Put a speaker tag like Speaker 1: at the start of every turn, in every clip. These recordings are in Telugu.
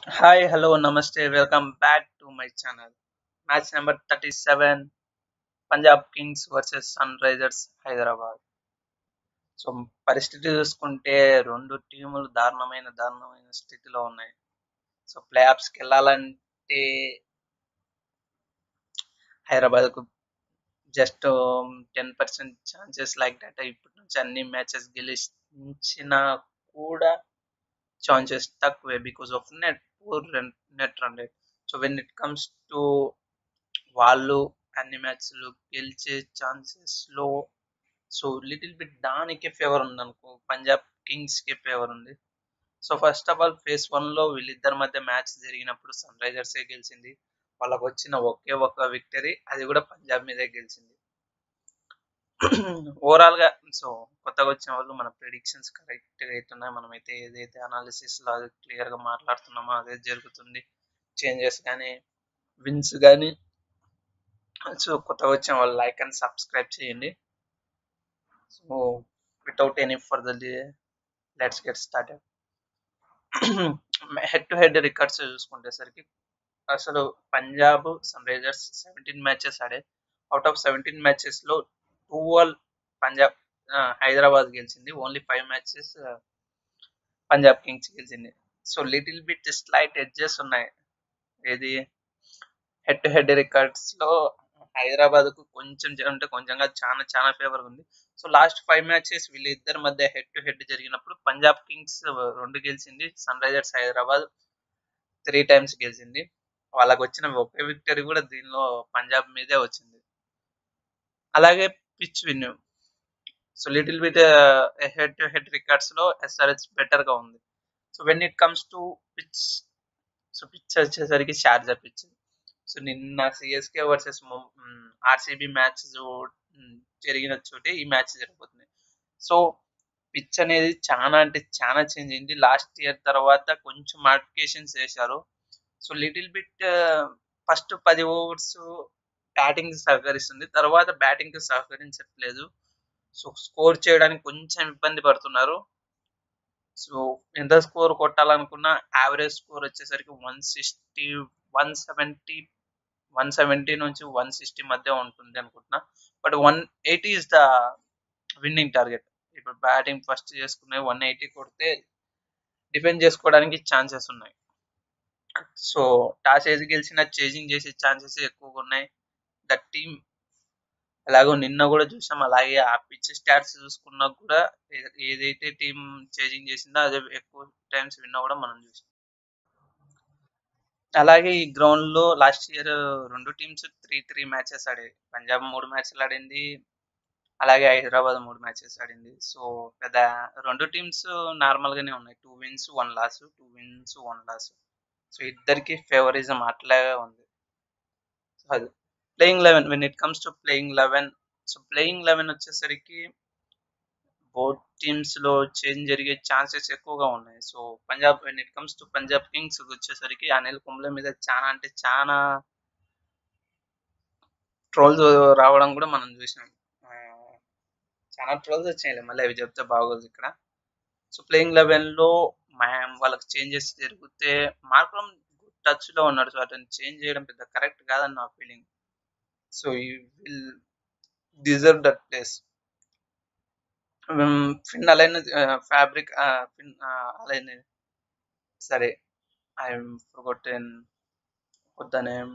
Speaker 1: Hi, hello, namaste. Welcome back to my channel. Match number 37 Punjab Kings versus Sunrisers Hyderabad so పరిస్థితి చూసుకుంటే రెండు టీములు దారుణమైన దారుణమైన స్థితిలో ఉన్నాయి సో ప్లే ఆఫ్స్కి వెళ్ళాలంటే హైదరాబాద్కు just ten percent chances like that ఇప్పటి నుంచి అన్ని మ్యాచెస్ గెలిచినా కూడా ఛాన్సెస్ తక్కువే because of net poor net run rate so when it comes to వాళ్ళు అన్ని మ్యాచ్లు గెలిచే chances low so little bit దానికే ఫేవర్ ఉంది అనుకో పంజాబ్ కింగ్స్ కి ఫేవర్ ఉంది so first of all face one లో వీళ్ళిద్దరి మధ్య మ్యాచ్ జరిగినప్పుడు సన్ రైజర్స్ ఏ గెలిచింది వాళ్ళకు వచ్చిన ఒకే ఒక విక్టరీ అది కూడా పంజాబ్ మీదే గెలిచింది ఓవరాల్ గా సో కొత్తగా వచ్చిన వాళ్ళు మన ప్రిడిక్షన్స్ కరెక్ట్ గా అవుతున్నాయి మనం అయితే ఏదైతే అనాలిసిస్ లో క్లియర్ గా మాట్లాడుతున్నామో అదే జరుగుతుంది చేంజెస్ కానీ విన్స్ కానీ సో కొత్తగా వచ్చిన వాళ్ళు లైక్ అండ్ సబ్స్క్రైబ్ చేయండి so without any further let's get started head to head records చూసుకుంటేసరికి అసలు Punjab Sunrisers seventeen matches ఆడే అవుట్ ఆఫ్ సెవెంటీన్ మ్యాచెస్ లో ట్వెల్వ్ పంజాబ్ హైదరాబాద్ గెలిచింది only five matches Punjab Kings గెలిచింది so little bit slight edges ఉన్నాయి ఏది హెడ్ టు హెడ్ రికార్డ్స్ లో హైదరాబాద్ కు కొంచెం అంటే కొంచెంగా చాలా చాలా ఫేవర్ ఉంది సో లాస్ట్ ఫైవ్ మ్యాచెస్ వీళ్ళిద్దరి మధ్య హెడ్ టు హెడ్ జరిగినప్పుడు పంజాబ్ కింగ్స్ రెండు గెలిచింది Sunrisers Hyderabad three times గెలిచింది వాళ్ళకి వచ్చిన ఒకే విక్టరీ కూడా దీనిలో పంజాబ్ మీదే వచ్చింది అలాగే pitch win so little bit head to head records లో ఎస్ఆర్హెచ్ బెటర్ గా ఉంది so when it comes to pitch so pitch వచ్చేసరికి షార్జా పిచ్ సో నిన్న సిఎస్కే వర్సెస్ ఆర్సీబీ మ్యాచ్ జరిగిన చోటే ఈ మ్యాచ్ జరగబోతుంది సో పిచ్ అనేది చాలా అంటే చాలా చేంజ్ అయింది లాస్ట్ ఇయర్ తర్వాత కొంచెం మాడిఫికేషన్స్ చేశారు సో లిటిల్ బిట్ ఫస్ట్ పది ఓవర్స్ బ్యాటింగ్ సహకరిస్తుంది తర్వాత బ్యాటింగ్ సహకరించట్లేదు సో స్కోర్ చేయడానికి కొంచెం ఇబ్బంది పడుతున్నారు సో ఎంత స్కోర్ కొట్టాలనుకున్నా యావరేజ్ స్కోర్ వచ్చేసరికి one sixty one seventy one seventy నుంచి వన్ సిక్స్టీ మధ్య ఉంటుంది అనుకుంటున్నా but one eighty is the winning target ఇప్పుడు బ్యాటింగ్ ఫస్ట్ చేసుకునే వన్ ఎయిటీ కొడితే డిఫెండ్ చేసుకోవడానికి ఛాన్సెస్ ఉన్నాయి సో టాస్ ఏది గెలిచినా చేజింగ్ చేసే ఛాన్సెస్ ఎక్కువగా ఉన్నాయి ద టీమ్ ఎలాగో నిన్న కూడా చూసాం అలాగే ఆ పిచ్ స్టాట్స్ చూసుకున్నా కూడా ఏదైతే టీం చేజింగ్ చేసిందో అదే ఎక్కువ టైమ్స్ విన్నా కూడా మనం చూసాం అలాగే ఈ గ్రౌండ్ లో లాస్ట్ ఇయర్ రెండు టీమ్స్ త్రీ త్రీ మ్యాచెస్ ఆడాయి పంజాబ్ మూడు మ్యాచ్లు ఆడింది అలాగే హైదరాబాద్ మూడు మ్యాచెస్ ఆడింది సో పెద్ద రెండు టీమ్స్ నార్మల్ గానే ఉన్నాయి two wins one loss two wins one loss so ఇద్దరికి ఫేవరిజం అట్లాగే ఉంది సో అది playing eleven when it comes to playing eleven so playing eleven వచ్చేసరికి బోత్ టీమ్స్ లో చేంజ్ జరిగే ఛాన్సెస్ ఎక్కువగా ఉన్నాయి so Punjab when it comes to Punjab Kings వచ్చేసరికి అనిల్ కుంబ్లే మీద చాలా అంటే చాలా ట్రోల్స్ రావడం కూడా మనం చూసినాం చాలా ట్రోల్స్ వచ్చాయి మళ్ళీ అవి చెప్తే బాగోదు ఇక్కడ సో ప్లేయింగ్ లెవెన్ లో వాళ్ళకి చేంజెస్ జరిగితే మార్కులం టచ్ లో ఉన్నాడు సో అతను చేంజ్ చేయడం పెద్ద కరెక్ట్ కాదని నా ఫీలింగ్ సో ఈ will deserve that place Finn Allen ఫ్యాబ్రిక్ ఫిన్ అలైన్ సరే ఐఎమ్ ఫర్గొటెన్ ద నేమ్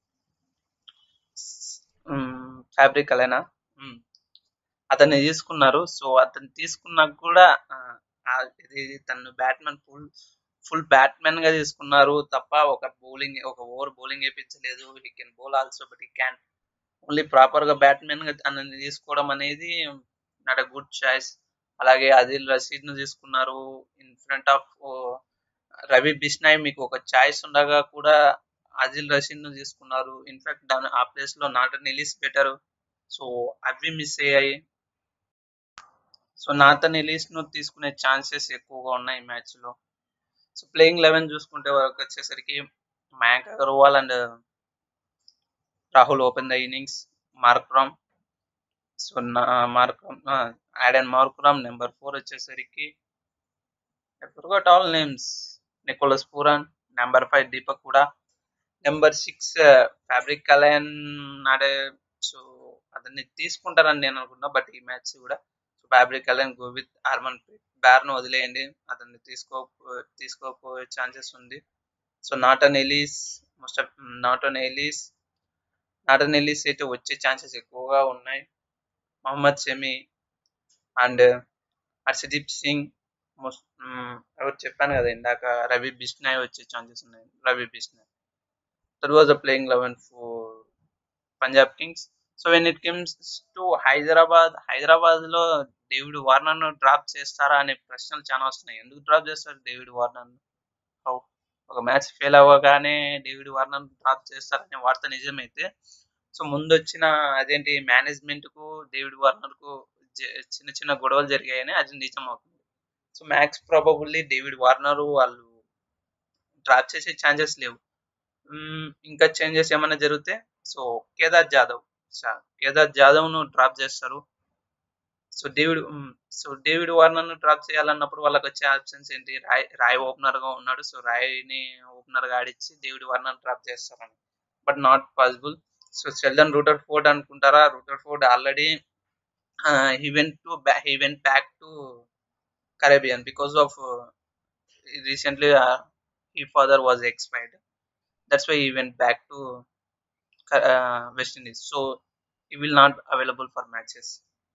Speaker 1: ఫ్యాబ్రిక్ అలైనా అతన్ని తీసుకున్నారు సో అతను తీసుకున్నా కూడా ఇది తను బ్యాట్మెన్ ఫుల్ ఫుల్ బ్యాట్మెన్ గా తీసుకున్నారు తప్ప ఒక బౌలింగ్ ఒక ఓవర్ బౌలింగ్ వేయించలేదు he can bowl also but he can only proper గా బ్యాట్మెన్ గా అతన్ని తీసుకోవడం అనేది నాట్ అ గుడ్ చాయిస్ అలాగే ఆదిల్ రషీద్ ను తీసుకున్నారు in front of Ravi Bishnoi మీకు ఒక చాయిస్ ఉండగా కూడా ఆదిల్ రషీద్ ను తీసుకున్నారు ఇన్ఫాక్ట్ దాని ఆ ప్లేస్ లో నాటన్ ఎలిస్ బెటర్ సో అవి మిస్ అయ్యాయి సో నాథన్ ఎలిస్ ను తీసుకునే ఛాన్సెస్ ఎక్కువగా ఉన్నాయి ఈ మ్యాచ్ లో సో ప్లేయింగ్ లెవెన్ చూసుకుంటే వరకు వచ్చేసరికి Mayank Agarwal and Rahul open the innings Markram so Markram Aiden Markram number four వచ్చేసరికి I forgot all names Nicholas Pooran number five Deepak కూడా నెంబర్ సిక్స్ ఫ్యాబ్రిక్ కలయన్ ఆడే సో అతన్ని తీసుకుంటారని నేను అనుకున్నా బట్ ఈ మ్యాచ్ కూడా సో ఫ్యాబ్రిక్ కలయన్ గో విత్ హార్మన్ బ్యార్ను వదిలేయండి అతన్ని తీసుకో తీసుకోపోయే ఛాన్సెస్ ఉంది so Nathan Ellis most of Nathan Ellis Nathan Ellis అయితే వచ్చే ఛాన్సెస్ ఎక్కువగా ఉన్నాయి మహమ్మద్ షమి అండ్ హర్షదీప్ సింగ్ మోస్ట్ ఎవరు చెప్పాను కదా ఇందాక రవి బిష్నాయ్ వచ్చే ఛాన్సెస్ ఉన్నాయి Ravi Bishnoi that was a playing eleven for Punjab Kings so when it comes to Hyderabad Hyderabad లో డేవిడ్ వార్నర్ ను డ్రాప్ చేస్తారా అనే ప్రశ్నలు చాలా వస్తున్నాయి ఎందుకు డ్రాప్ చేస్తారు డేవిడ్ వార్నర్ హౌ ఒక మ్యాచ్ ఫెయిల్ అవ్వగానే డేవిడ్ వార్నర్ డ్రాప్ చేస్తారనే వార్త నిజమైతే సో ముందు వచ్చిన అదేంటి మేనేజ్మెంట్ కు డేవిడ్ వార్నర్ కు జ- చిన్న చిన్న గొడవలు జరిగాయని అది నిజం అవుతుంది so max probably David Warner వాళ్ళు డ్రాప్ చేసే ఛాన్సెస్ లేవు మ్మ్, ఇంకా చేంజెస్ ఏమైనా జరిగితే సో కేదార్ జాదవ్ సా- కేదార్ జాదవ్ ను డ్రాప్ చేస్తారు సో డేవిడ్ మ్, సో డేవిడ్ వార్నర్ ను డ్రాప్ చేయాలన్నప్పుడు వాళ్ళకి వచ్చే ఆప్షన్స్ ఏంటి రాయ్ రాయ్ ఓపెనర్ గా ఉన్నాడు సో రాయ్ ని ఓపెనర్ గా ఆడిచ్చి డేవిడ్ వార్నర్ డ్రాప్ చేస్తారని బట్ నాట్ పాసిబుల్ సో సెల్డన్ రూటర్ ఫోర్డ్ అనుకుంటారా Rutherford already he went to he went back to Caribbean because of recently he father was expired that's why he went back to West Indies so ఈ will not available for matches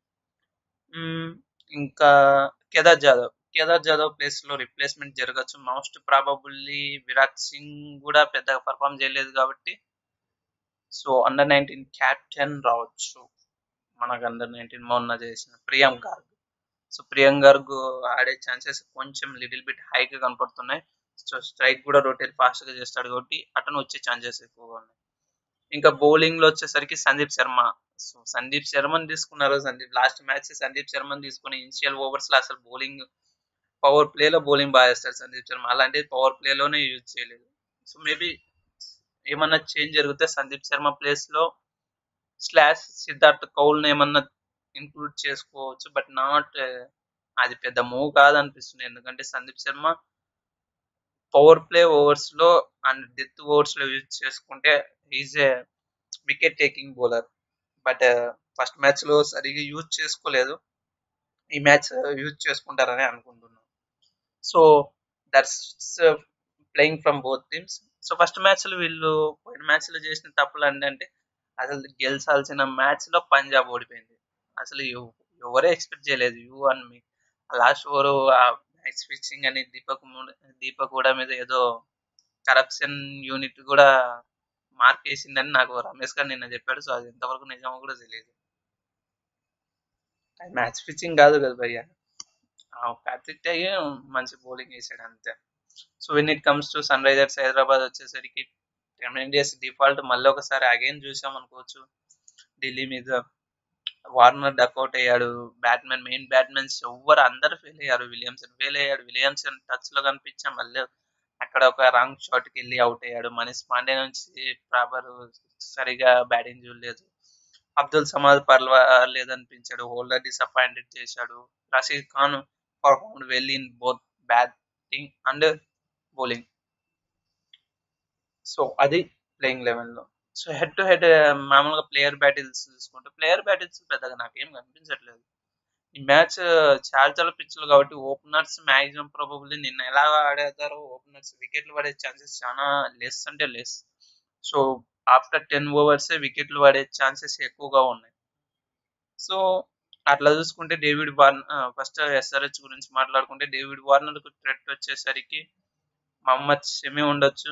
Speaker 1: ఇంకా కేదార్ జాదవ్ కేదార్ జాదవ్ ప్లేస్ లో రిప్లేస్మెంట్ జరగచ్చు మోస్ట్ ప్రాబబుల్లీ విరాట్ సింగ్ కూడా పెద్దగా పర్ఫామ్ చేయలేదు కాబట్టి సో అండర్ నైన్టీన్ క్యాప్టెన్ రావచ్చు మనకు అండర్ నైన్టీన్ మొన్న చేసిన ప్రియం గార్గ్ సో ప్రియం గార్గ్ ఆడే ఛాన్సెస్ కొంచెం లిటిల్ బిట్ హైగా కనపడుతున్నాయి సో స్ట్రైక్ కూడా రొటేట్ ఫాస్ట్ గా చేస్తాడు కాబట్టి అతను వచ్చే ఛాన్సెస్ ఎక్కువగా ఉన్నాయి ఇంకా బౌలింగ్ లో వచ్చేసరికి సందీప్ శర్మ సో సందీప్ శర్మని తీసుకున్నారు సందీప్ లాస్ట్ మ్యాచ్ సందీప్ శర్మని తీసుకుని ఇనిషియల్ ఓవర్స్ లో అసలు బౌలింగ్ పవర్ ప్లే లో బౌలింగ్ బాగా చేస్తాడు సందీప్ శర్మ అలాంటిది పవర్ ప్లే లోనే యూజ్ చేయలేదు సో మేబీ ఏమన్నా చేంజ్ జరిగితే సందీప్ శర్మ ప్లేస్ లో స్లాష్ సిద్ధార్థ్ కౌల్ ఏమన్నా ఇంక్లూడ్ చేసుకోవచ్చు బట్ నాట్ అది పెద్ద మూవ్ కాదనిపిస్తుంది ఎందుకంటే Sandeep Sharma power play overs లో అండ్ డెత్ ఓవర్స్ లో యూజ్ చేసుకుంటే is a wicket taking bowler but first match లో సరిగా యూజ్ చేసుకోలేదు ఈ మ్యాచ్ యూజ్ చేసుకుంటారని అనుకుంటున్నాను so that's playing from both teams so first match లో వీళ్ళు పోయిన మ్యాచ్ లో చేసిన తప్పులు ఏంటంటే అసలు గెలిచాల్సిన మ్యాచ్ లో పంజాబ్ ఓడిపోయింది అసలు ఎవ- ఎవరే ఎక్స్పెక్ట్ చేయలేదు you and me last over match fixing అని దీపక్ ము- దీపక్ కూడా మీద ఏదో కరప్షన్ యూనిట్ కూడా మార్క్ వేసిందని నాకు రమేష్ గారు నిన్న చెప్పాడు సో అది ఎంతవరకు నిజమో కూడా తెలియదు మ్యాచ్ ఫిక్సింగ్ కాదు కదా భయ్య కార్తిక్ అయ్యి మంచి బౌలింగ్ వేసాడు అంతే so when it comes to Sunrisers Hyderabad వచ్చేసరికి ఇండియాస్ డిఫాల్ట్ మళ్ళీ ఒకసారి అగైన్ చూసాం అనుకోవచ్చు ఢిల్లీ మీద వార్నర్ డక్అవుట్ అయ్యాడు బ్యాట్మెన్ మెయిన్ బ్యాట్మెన్స్ ఎవ్వరు అందరు ఫెయిల్ అయ్యారు విలియమ్సన్ ఫెయిల్ అయ్యాడు విలియమ్సన్ టచ్ లో కనిపించా మళ్ళీ అక్కడ ఒక రాంగ్ షాట్ కి వెళ్ళి అవుట్ అయ్యాడు మనీష్ పాండే నుంచి ప్రాపర్ సరిగా బ్యాటింగ్ చూడలేదు అబ్దుల్ సమాద్ పర్వా లేదనిపించాడు హోల్డర్ డిసప్పాయింటెడ్ చేశాడు Rashid Khan perform well in both batting and bowling so అది ప్లేయింగ్ లెవెల్ లో సో హెడ్ టు హెడ్ మామూలుగా ప్లేయర్ బ్యాటిల్స్ చూసుకుంటే ప్లేయర్ బ్యాటిల్స్ పెద్దగా నాకేం కనిపించట్లేదు ఈ మ్యాచ్ చాలా చాలా పిచ్చులు కాబట్టి ఓపెనర్స్ మాక్సిమం ప్రాబబ్లీ నిన్న ఎలా ఆడేతారో ఓపెనర్స్ వికెట్లు పడే ఛాన్సెస్ చాలా లెస్ అంటే less so after ten overs వికెట్లు పడే ఛాన్సెస్ ఎక్కువగా ఉన్నాయి సో అట్లా చూసుకుంటే డేవిడ్ వార్నర్ ఫస్ట్ ఎస్ఆర్హెచ్ గురించి మాట్లాడుకుంటే డేవిడ్ వార్నర్ కు థ్రెట్ వచ్చేసరికి మహమ్మద్ షమి ఉండొచ్చు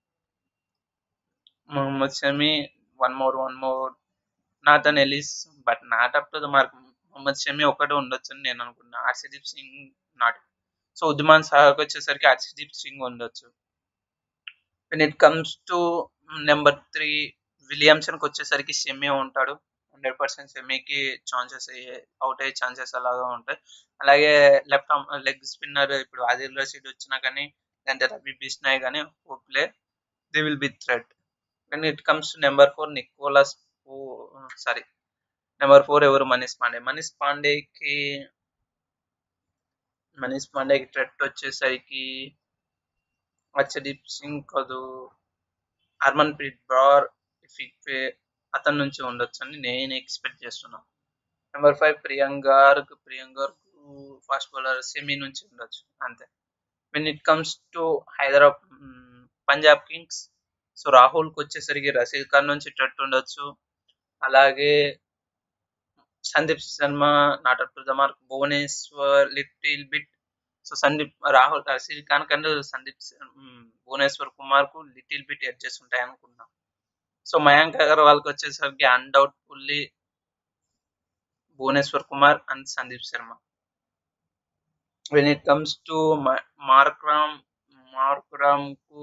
Speaker 1: Mohammad Shami one more one more Nathan Ellis but not up to the mark Mohammad Shami ఒకటే ఉండొచ్చు అని నేను అనుకున్నా హర్షదీప్ సింగ్ నాట్ సో ఉద్మాన్ సాహక్ వచ్చేసరికి హర్షదీప్ సింగ్ ఉండొచ్చు when it comes to number three విలియమ్సన్కి వచ్చేసరికి షెమీ ఉంటాడు హండ్రెడ్ పర్సెంట్ షెమీకి ఛాన్సెస్ అవుట్ అయ్యే ఛాన్సెస్ అలాగా ఉంటాయి అలాగే లెఫ్ట్ లెగ్ స్పిన్నర్ ఇప్పుడు ఆదిల్ రషీద్ వచ్చినా కానీ లేదంటే రవి బిష్నాయ్ కానీ play they will be threat when it comes to number four Nicholas sorry number four ఎవరు మనీష్ పాండే మనీష్ పాండేకి మనీష్ పాండేకి థ్రెట్ వచ్చేసరికి అర్షదీప్ సింగ్ కాదు హర్మన్ ప్రీత్ బ్రౌర్ ఫిక్వే అతని నుంచి ఉండొచ్చు అని నేను ఎక్స్పెక్ట్ చేస్తున్నాను నెంబర్ ఫైవ్ ప్రియాంగార్ ప్రియాంగార్ ఫాస్ట్ బౌలర్ సెమీ నుంచి ఉండొచ్చు అంతే when it comes to Hyderabad Punjab Kings so రాహుల్కి వచ్చేసరికి రషీద్ ఖాన్ నుంచి టట్ ఉండొచ్చు అలాగే Sandeep Sharma not up to the mark Bhuvneshwar little bit so Sandeep Rahul Rashid Khan కంటే సందీప్ ఉమ్, భువనేశ్వర్ కుమార్ కు లిటిల్ బిట్ ఎడ్జెస్ ఉంటాయి అనుకున్నా సో మయాంక్ అగర్వాల్కి వచ్చేసరికి undoubtfully Bhuvneshwar Kumar and Sandeep Sharma when it comes to Markram Markram కు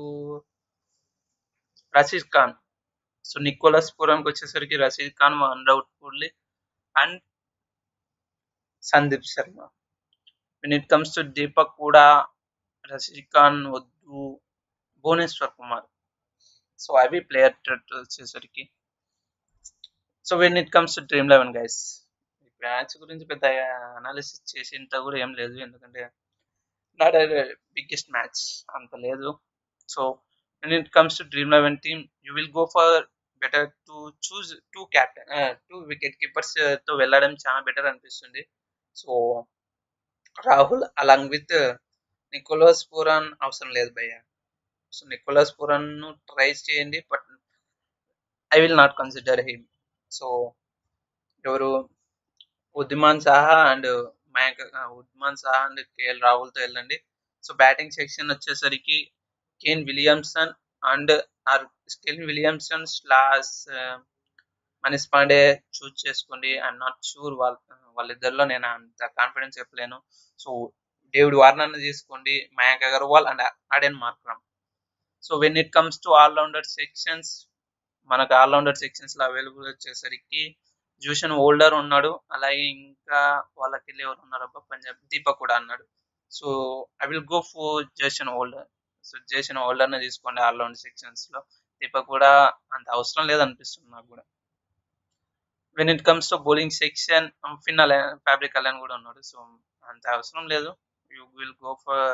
Speaker 1: రషీద్ ఖాన్ సో నికోలస్ పురంకి వచ్చేసరికి Rashid Khan undoubtfully and Sandeep Sharma when it comes to Deepak కూడా రషీద్ ఖాన్ వద్దు భువనేశ్వర్ కుమార్ సో అవి ప్లేయర్ వచ్చేసరికి so when it comes to Dream Eleven guys match గురించి పెద్ద అనాలిసిస్ చేసేంత కూడా ఏం లేదు ఎందుకంటే నాట్ బిగ్గెస్ట్ మ్యాచ్ అంత లేదు so when it comes to Dream Eleven team you will go for better to choose two captain two wicket keepers తో వెళ్ళడం చాలా బెటర్ అనిపిస్తుంది so Rahul along with Nicholas Pooran అవసరం లేదు భయ్య సో నికోలస్ పురాన్ ను ట్రై చేయండి but I will not consider him so ఎవరు ఉద్దిమాన్ సాహా అండ్ మయాంక్ ఉద్దిమాన్ సాహా అండ్ కేఎల్ రాహుల్ తో వెళ్ళండి సో బ్యాటింగ్ సెక్షన్ వచ్చేసరికి Kane Williamson and are Kane Williamson slash Manish Pandey choose చేసుకోండి ఐఎమ్ నాట్ షూర్ వాళ్ళ వాళ్ళిద్దరిలో నేను అంత కాన్ఫిడెన్స్ చెప్పలేను సో డేవిడ్ వార్నర్ తీసుకోండి Mayank Agarwal and Aiden Markram so when it comes to allrounder sections మనకు ఆల్రౌండర్ సెక్షన్స్ లో అవైలబుల్ వచ్చేసరికి జూషన్ ఓల్డర్ ఉన్నాడు అలాగే ఇంకా వాళ్ళకి వెళ్ళి ఎవరు ఉన్నారు అబ్బా పంజాబ్ దీపక్ కూడా అన్నాడు so I will go for Jason Holder so Jason Holder ని తీసుకోండి ఆల్రౌండర్ సెక్షన్స్ లో దీపక్ కూడా అంత అవసరం లేదనిపిస్తుంది నాకు కూడా when it comes to bowling section Finn Allen ఫ్యాబ్రిక్ అలైన్ కూడా ఉన్నాడు సో అంత అవసరం లేదు you will go for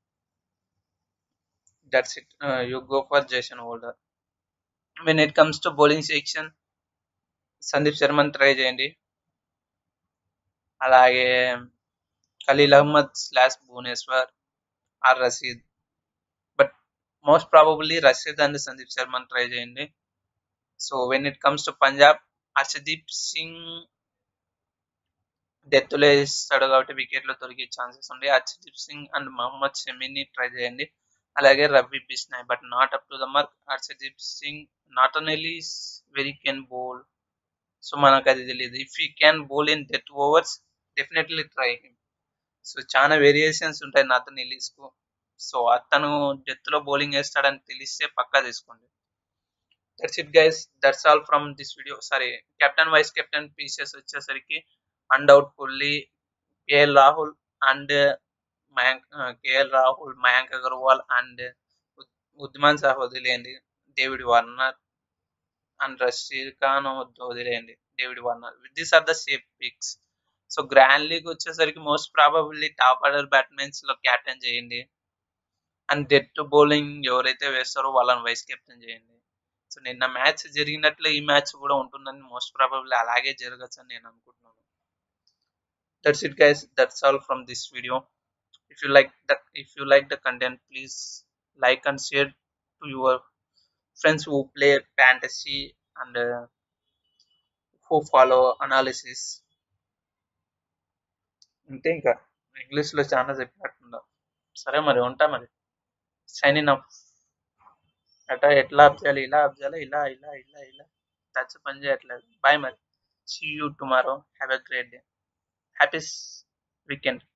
Speaker 1: that's it you go for Jason Holder when it comes to bowling section Sandeep శర్మని ట్రై చేయండి అలాగే Khaleel Ahmed slash Bhuvneshwar or Rashid but most probably Rashid and Sandeep శర్మని ట్రై చేయండి so when it comes to Punjab Harshdeep Singh death లో ఇస్తాడు కాబట్టి వికెట్ లో దొరికే ఛాన్సెస్ ఉంది హర్షదీప్ సింగ్ అండ్ మహమ్మద్ షమీని ట్రై చేయండి అలాగే Ravi Bishnoi but not up to the mark Harshdeep Singh not only very can bowl so మనకు అది తెలియదు if you can bowl in death overs definitely try him so చాలా వేరియేషన్స్ ఉంటాయి నాతో కు సో అతను డెత్ లో బౌలింగ్ వేస్తాడని తెలిస్తే పక్కా తీసుకోండి that's it guys that's all from this video sorry captain vice captain pieces వచ్చేసరికి undoubtfully KL Rahul and Mayank KL Rahul Mayank Agarwal and Wriddhiman Saha వదిలేయండి David Warner and Rashid Khan వదిలేయండి David Warner these are the safe picks so grand league వచ్చేసరికి most probably top order batsmens లో క్యాప్టెన్ చేయండి అండ్ డెత్ బౌలింగ్ ఎవరైతే వేస్తారో వాళ్ళని వైస్ కెప్టెన్ చేయండి సో నిన్న మ్యాచ్ జరిగినట్లే ఈ మ్యాచ్ కూడా ఉంటుందని మోస్ట్ ప్రాబబ్లీ అలాగే జరగచ్చు అని నేను అనుకుంటున్నాను that's it guys that's all from this video if you like that if you like the content please like and share to your friends who play fantasy and uh, who follow analysis అంతే ఇంకా ఇంగ్లీష్లో చాలా చెప్పినట్టున్నా సరే మరి ఉంటా మరి సైన్ అప్ అట్లా ఎట్లా ఆప్ చేయాలి ఇలా ఆప్ చేయాలి ఇలా ఇలా ఇలా ఇలా టచ్ పని చేయట్లేదు బాయ్ మరి see you tomorrow have a great day happy weekend